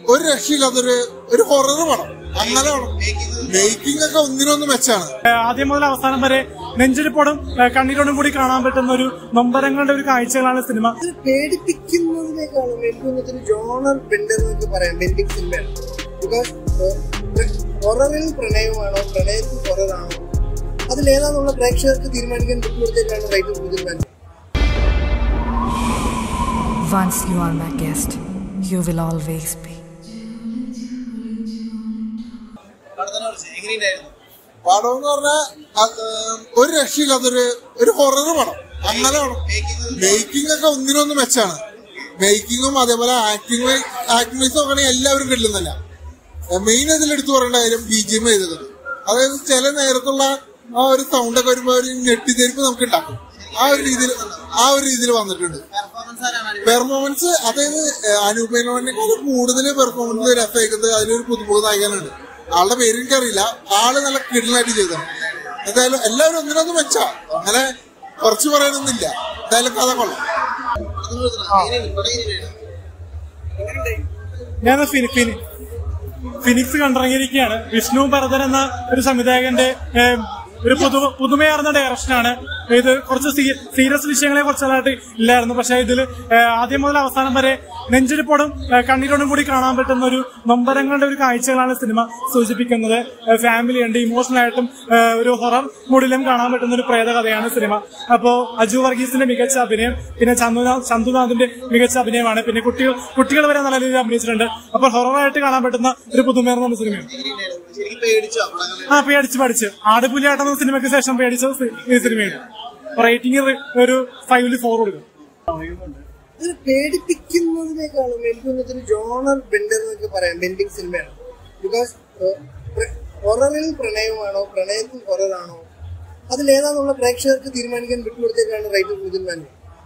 ഒരു രക്ഷയില്ലാത്തൊരു ഒരു ഹൊറർ പടം അങ്ങനെ മേക്കിംഗ് ഒക്കെ ഒന്നിനൊന്ന് മെച്ചാണ് ആദ്യം മുതൽ അവസാനം വരെ നെഞ്ചിരിപ്പോടും ഏഹ് കണ്ണീരോടും കൂടി കാണാൻ പറ്റുന്ന ഒരു നൊമ്പരങ്ങളുടെ ഒരു കാഴ്ചകളാണ് സിനിമ ഇത് പേടിപ്പിക്കുന്നതിനേക്കാളും എനിക്ക് തോന്നുന്നത് ജോണർ ബെൻഡർ എന്നൊക്കെ പറയാം ബെൻഡിങ് സിനിമയാണ് ബിക്കോസ് ഹൊററിൽ പ്രണയമാണോ പ്രണയത്തിൽ ഹൊററാണോ അതിലേതാന്നുള്ള പ്രേക്ഷകർക്ക് തീരുമാനിക്കാൻ വിട്ടുകൊടുത്തേക്കാണ് റൈറ്റ് പുതിയ Once you are my guest, you will always be. പടം എന്ന് പറഞ്ഞാൽ ഒരു രക്ഷയില്ലാത്തൊരു ഒരു ഹൊറർ പടം അങ്ങനെ മേക്കിംഗ് ഒക്കെ ഒന്നിനൊന്ന് മെച്ചാണ് മേക്കിങ്ങും അതേപോലെ ആക്ടിങ് ആക്ടിങ് വൈസ് നോക്കുകയാണെങ്കിൽ എല്ലാവരും കിട്ടുന്നില്ല മെയിൻ ഇതിൽ എടുത്തു പറയേണ്ട കാര്യം ബി ജി എം ചെയ്തത് അതായത് ചില നേരത്തുള്ള ആ ഒരു സൗണ്ട് ഒക്കെ വരുമ്പോൾ ഒരു ഞെട്ടിത്തെരിപ്പ് നമുക്ക് ഉണ്ടാക്കും ആ ഒരു രീതിയിൽ ആ ഒരു രീതിയിൽ വന്നിട്ടുണ്ട് പെർഫോമൻസ് അതായത് അനൂപേനോനേക്കാളും കൂടുതൽ പെർഫോമൻസ് രസമാക്കുന്നത് അതിലൊരു പുതുമുഖ നായകനുണ്ട് ആളുടെ പേര് എനിക്കറിയില്ല ആള് നല്ല കിടലായിട്ട് ചെയ്തതാണ് എന്തായാലും എല്ലാവരും ഒന്നിനൊന്നും വെച്ചാ അങ്ങനെ കുറച്ച് പറയാനൊന്നുമില്ല എന്തായാലും കഥ കൊള്ളാം ഞാൻ ഫിനി ഫിനി ഫിനിക്സ് കണ്ടിറങ്ങിയിരിക്കുകയാണ് വിഷ്ണു ഭരതൻ എന്ന ഒരു സംവിധായകന്റെ ഏഹ്, ഒരു പുതു പുതുമയാർന്ന ഡയറക്ഷനാണ് ഇത് കുറച്ച് സീരിയസ് വിഷയങ്ങളെ കുറിച്ചതായിട്ട് ഇല്ലായിരുന്നു പക്ഷെ ഇതിൽ ആദ്യം മുതൽ അവസാനം വരെ നെഞ്ചിരിപ്പോടും ഏഹ്, കണ്ണീരോടും കൂടി കാണാൻ പറ്റുന്ന ഒരു നൊമ്പരങ്ങളുടെ ഒരു കാഴ്ചകളാണ് സിനിമ സൂചിപ്പിക്കുന്നത് ഫാമിലി ഉണ്ട് ഇമോഷണൽ ആയിട്ടും ഏഹ്, ഒരു ഹൊറർ മൂഡിലും കാണാൻ പറ്റുന്ന ഒരു പ്രേതകഥയാണ് സിനിമ അപ്പോ അജു വർഗീസിന്റെ മികച്ച അഭിനയം പിന്നെ ചന്തുനാഥ് ചന്തുനാഥിന്റെ മികച്ച അഭിനയമാണ് പിന്നെ കുട്ടികൾ കുട്ടികൾ വരെ നല്ല രീതിയിൽ അഭിനയിച്ചിട്ടുണ്ട് അപ്പോൾ ഹൊററായിട്ട് കാണാൻ പറ്റുന്ന ഒരു പുതുമേർന്ന സിനിമയാണ് ആ പേടിച്ച് പഠിച്ച് ആടുപുലിയാട്ടെന്ന സിനിമയ്ക്ക് ശേഷം പേടിച്ച സി- ഈ സിനിമയാണ് റേറ്റിംഗ് ഒരു ഫൈവില് ഫോർ കൊടുക്കും ഇത് പേടിപ്പിക്കുന്നതിനേക്കാളും എനിക്ക് തോന്നുന്നത് ജോണർ ബെൻഡർ എന്നൊക്കെ പറയാം ബെൻഡിങ് സിനിമയാണ് ബിക്കോസ് ഹൊററിൽ പ്രണയമാണോ പ്രണയത്തിൽ ഹൊററാണോ അതിലേതാന്നുള്ള പ്രേക്ഷകർക്ക് തീരുമാനിക്കാൻ വിട്ടുകൊടുത്തേക്കാണ് റൈറ്റ് പുതിയ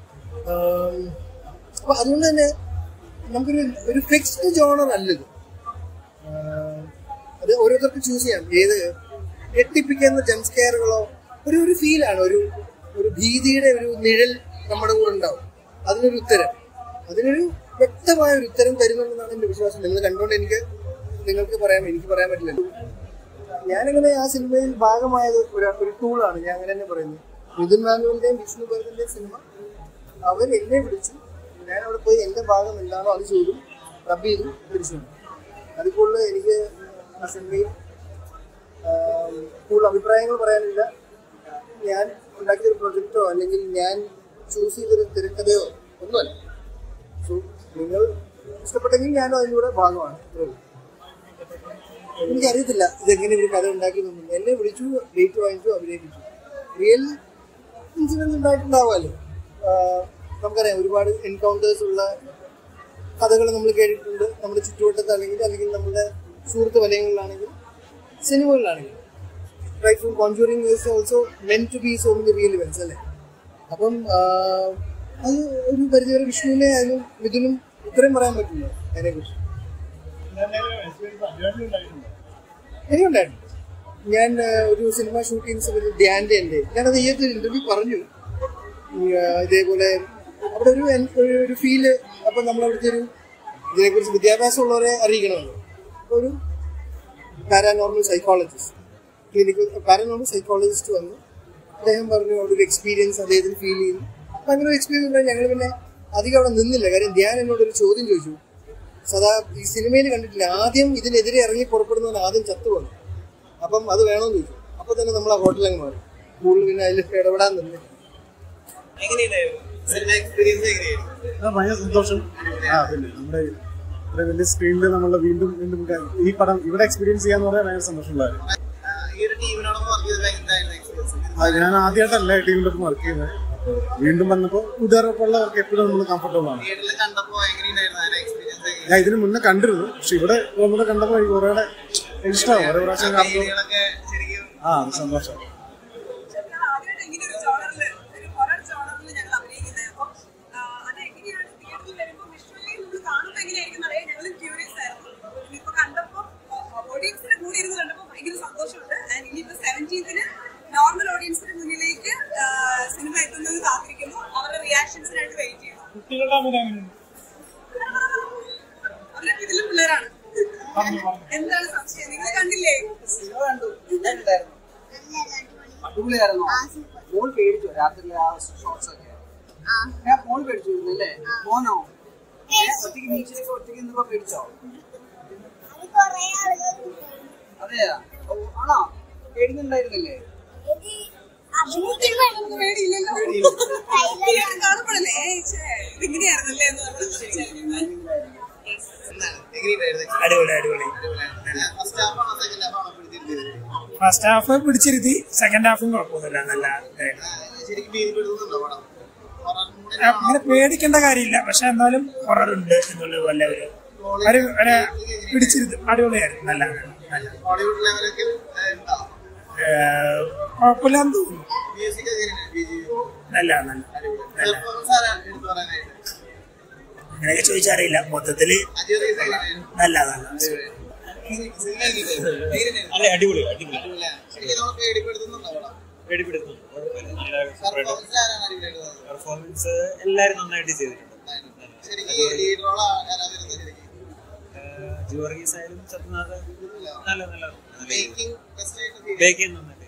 അപ്പൊ അതുകൊണ്ട് തന്നെ നമുക്കൊരു ഒരു ഫിക്സ്ഡ് ജോണർ അല്ലത് ആഹ് അത് ഓരോരുത്തർക്ക് ചൂസ് ചെയ്യാം ഏത് ഞെട്ടിപ്പിക്കുന്ന ജംസ്കെയറുകളോ ഒരു ഒരു ഫീലാണ് ഒരു ഒരു ഭീതിയുടെ ഒരു നിഴൽ നമ്മുടെ കൂടെ ഉണ്ടാവും അതിനൊരു ഉത്തരം അതിനൊരു വ്യക്തമായ ഒരു ഉത്തരം തരുന്നുണ്ടെന്നാണ് എന്റെ വിശ്വാസം നിങ്ങൾ കണ്ടുകൊണ്ട് എനിക്ക് നിങ്ങൾക്ക് പറയാൻ എനിക്ക് പറയാൻ പറ്റില്ല ഞാനങ്ങനെ ആ സിനിമയിൽ ഭാഗമായത് ഒരു ഒരു ടൂളാണ് ഞാൻ അങ്ങനെ തന്നെ പറയുന്നത് മിഥുൻ മാനുവലിന്റെയും വിഷ്ണു ഭരതിന്റെയും സിനിമ അവർ എന്നെ വിളിച്ചു ഞാൻ അവിടെ പോയി എന്റെ ഭാഗം എന്താണോ അത് ചെയ്തു റബ് ചെയ്തു തിരിച്ചു വന്നു. അതിൽ കൂടുതൽ എനിക്ക് ആ സിനിമയിൽ ആം, കൂടുതൽ അഭിപ്രായങ്ങൾ പറയാനില്ല ഞാൻ ഉണ്ടാക്കിയൊരു പ്രൊജക്റ്റോ അല്ലെങ്കിൽ ഞാൻ ചൂസ് ചെയ്തൊരു തിരക്കഥയോ ഒന്നുമല്ല സോ നിങ്ങൾ ഇഷ്ടപ്പെട്ടെങ്കിൽ ഞാനും അതിൻ്റെ കൂടെ ഭാഗമാണ് ഇത്രേ ഉള്ളൂ. എനിക്കറിയത്തില്ല ഇതെങ്ങനെ ഒരു കഥ ഉണ്ടാക്കിയതൊന്നും എന്നെ വിളിച്ചു ഡേറ്റ് വാങ്ങിച്ചു അഭിനയിപ്പിച്ചു റിയൽ ഇൻസിഡൻസ് ഉണ്ടായിട്ടുണ്ടാവുമല്ലോ ആഹ് നമുക്കറിയാം ഒരുപാട് എൻകൗണ്ടേഴ്സ് ഉള്ള കഥകൾ നമ്മൾ കേട്ടിട്ടുണ്ട് നമ്മുടെ ചുറ്റുവട്ടത്ത് അല്ലെങ്കിൽ അല്ലെങ്കിൽ നമ്മുടെ സുഹൃത്ത് വലയങ്ങളിലാണെങ്കിൽ സിനിമകളിലാണെങ്കിൽ right from Conjuring is also meant to be so many real events അല്ലേ അപ്പം ആഹ്, അത് ഒരു പരിധിവരെ വിഷ്ണുവിനെ അതിനും മിഥുനും ഇത്രയും പറയാൻ പറ്റില്ല അതിനെക്കുറിച്ച് എനിക്കുണ്ടായിരുന്നു ഞാൻ ആ, ഒരു സിനിമ ഷൂട്ടിംഗ് സമയത്ത് ധ്യാൻ്റെ ഉണ്ട് ഞാനത് ഈ ഒരു ഇന്റർവ്യൂ പറഞ്ഞു ഈ, ആ, ഇതേപോലെ അവിടെ ഒരു എൻ- ഒരു- ഒരു ഫീല് അപ്പം നമ്മളവിടുത്തെ ഒരു ഇതിനെക്കുറിച്ച് വിദ്യാഭ്യാസമുള്ളവരെ അറിയിക്കണമല്ലോ അപ്പോൾ ഒരു paranormal psychologist clinical paranormal psychologist വന്നു അദ്ദേഹം പറഞ്ഞു അവിടെ ഒരു എക്സ്പീരിയൻസ് അദ്ദേഹത്തിന് ഫീൽ ചെയ്യുന്നു അപ്പം അങ്ങനെ ഒരു എക്സ്പീരിയൻസ് ഉണ്ടായി ഞങ്ങൾ പിന്നെ അധികം അവിടെ നിന്നില്ല കാര്യം ധ്യാൻ എന്നോടൊരു ചോദ്യം ചോദിച്ചു സദാ ഈ സിനിമയിൽ കണ്ടിട്ടില്ല ആദ്യം ഇതിനെതിരെ ഇറങ്ങി പുറപ്പെടുന്നവൻ ആദ്യം ചത്തുപോകുന്നു അപ്പം അത് വേണമെന്ന് ചോദിച്ചു അപ്പൊ തന്നെ നമ്മൾ ആ ഹോട്ടലങ്ങ് മാറി കൂടുതൽ പിന്നെ അതിൽ ഇടപെടാൻ തന്നെ ആ, ഭയങ്കര സന്തോഷം ആ പിന്നെ നമ്മുടെ ഇത്ര വലിയ സ്ക്രീനിൽ നമ്മൾ വീണ്ടും വീണ്ടും ക- ഈ പടം ഇവിടെ എക്സ്പീരിയൻസ് ചെയ്യാന്ന് പറയാൻ ഭയങ്കര സന്തോഷമുള്ള കാര്യം ആ, ഞാൻ ആദ്യമായിട്ടല്ല ടീമിൻ്റെ ഒപ്പം വർക്ക് ചെയ്യുന്നത് അപ്പോൾ വീണ്ടും വന്നപ്പോൾ കൂട്ടുകാരൊപ്പമുള്ള വർക്ക് എപ്പോഴും നമ്മൾ കംഫർട്ടബിൾ ആണ് ഞാൻ ഇതിന് മുന്നേ കണ്ടിരുന്നു പക്ഷെ ഇവിടെ വന്നിട്ട് കണ്ടപ്പോൾ എനിക്ക് കുറേ ഇഷ്ടമാണ് ഓരോ പ്രാവശ്യം കാണുമ്പോൾ ആ അത് സന്തോഷം ആദ്യമായിട്ട് ഇങ്ങനെ ഒരു ജോണറിൽ ഒരു ഹൊറർ ജോണറിൽ ഞങ്ങൾ അഭിനയിക്കുന്നത് അപ്പം അത് എങ്ങനെയാണ് തിയേറ്ററിൽ വരുമ്പോൾ വിഷ്വലി നമ്മൾ കാണുമ്പോൾ എങ്ങനെയായിരിക്കും അറിയാൻ ഞങ്ങളും ക്യൂരിയസ് ആയിരുന്നു ഇനിയിപ്പോ കണ്ടപ്പോൾ ഓഡിയൻസിന്റെ കൂടെ ഇരുന്ന് കണ്ടപ്പോൾ ഭയങ്കര സന്തോഷമുണ്ട് ആൻഡ് ഇനിയിപ്പോ സെവൻറ്റീൻത്തിന് നോർമൽ ഓഡിയൻസിന്റെ മുന്നിലേക്ക് സിനിമ എത്തുന്നത് കാത്തിരിക്കുന്നു അവരുടെ റിയാക്ഷൻസിനായിട്ട് വെയിറ്റ് ചെയ്യുന്നു കുട്ടികളുടെ അഭിനയം എങ്ങനെയുണ്ട് അവരൊക്കെ ഇതിലും പിള്ളേരാണ് എന്താണ് സംശയം നിങ്ങൾ കണ്ടില്ലേ സിനിമ കണ്ടു ഞാൻ ഉണ്ടായിരുന്നു അടിപൊളിയായിരുന്നു മോൾ പേടിച്ചു രാത്രി ആ ഷോർട്സ് ഒക്കെ ഞാൻ മോൾ പേടിച്ചു അല്ലേ മോനോ ഏ, ഒറ്റയ്ക്ക് ബീച്ചിലൊക്കെ ഒറ്റയ്ക്ക് നിന്നപ്പോ പേടിച്ചോ അതെയാ ഓ, ആണോ പേടിക്കുന്നുണ്ടായിരുന്നില്ലേ പേടിയില്ലല്ലോ ഇത് കാണുമ്പോഴല്ലേ ഏയ് ഛേ, ഇതിങ്ങനെയായിരുന്നല്ലേ എന്ന് നമ്മൾ വിചാരിക്കുന്നത്. അടിപൊളി അടിപൊളി ഫസ്റ്റ് ഹാഫ് പിടിച്ചിരുത്തി സെക്കൻഡ് ഹാഫും കുഴപ്പമൊന്നുമില്ല നല്ല ഇതായിരുന്നു. അങ്ങനെ പേടിക്കേണ്ട കാര്യമില്ല പക്ഷെ എന്നാലും ഹൊറർ ഉണ്ട് എന്നുള്ളത് വല്ല ഒരു ഒരു ഒരു പിടിച്ചിരുത്തും അടിപൊളിയായിരുന്നു നല്ല നല്ല ഹോളിവുഡ് ലെവലൊക്കെ ഉണ്ടാവും ഏഹ്, കുഴപ്പമില്ലാന്ന് തോന്നുന്നു മ്യൂസിക് എങ്ങനെയാണ് നല്ല നല്ല നല്ല പെർഫോമൻസ് ആരാണ് എടുത്തു പറയാനായിട്ട് അങ്ങനെയൊക്കെ ചോദിച്ചറിയില്ല മൊത്തത്തില് അജയ് റീസ് എങ്ങനെയാണ് നല്ല നല്ല സിനിമ എങ്ങനെയാണ് അല്ലെ അടിപൊളി അടിപൊളി ശരിക്കും നമ്മൾ പേടിപ്പെടുത്തുന്നുണ്ടോ പടം പേടിപ്പെടുത്തുന്നു പെർഫോമൻസ് ആരാണ് അടിപൊളിയായിട്ട് പെർഫോമൻസ് എല്ലാരും നന്നായിട്ട് ചെയ്തിട്ടുണ്ട് ശരിക്കും ലീഡ് റോൾ ആരാ വരുന്നത് ശരിക്കും ജുവർഗീസ് ആയാലും സത്യനാഥ് നല്ല നല്ല മേക്കിംഗ് ബെസ്റ്റ് ആയിട്ട് ബേക്ക് ചെയ്യുന്നുണ്ട്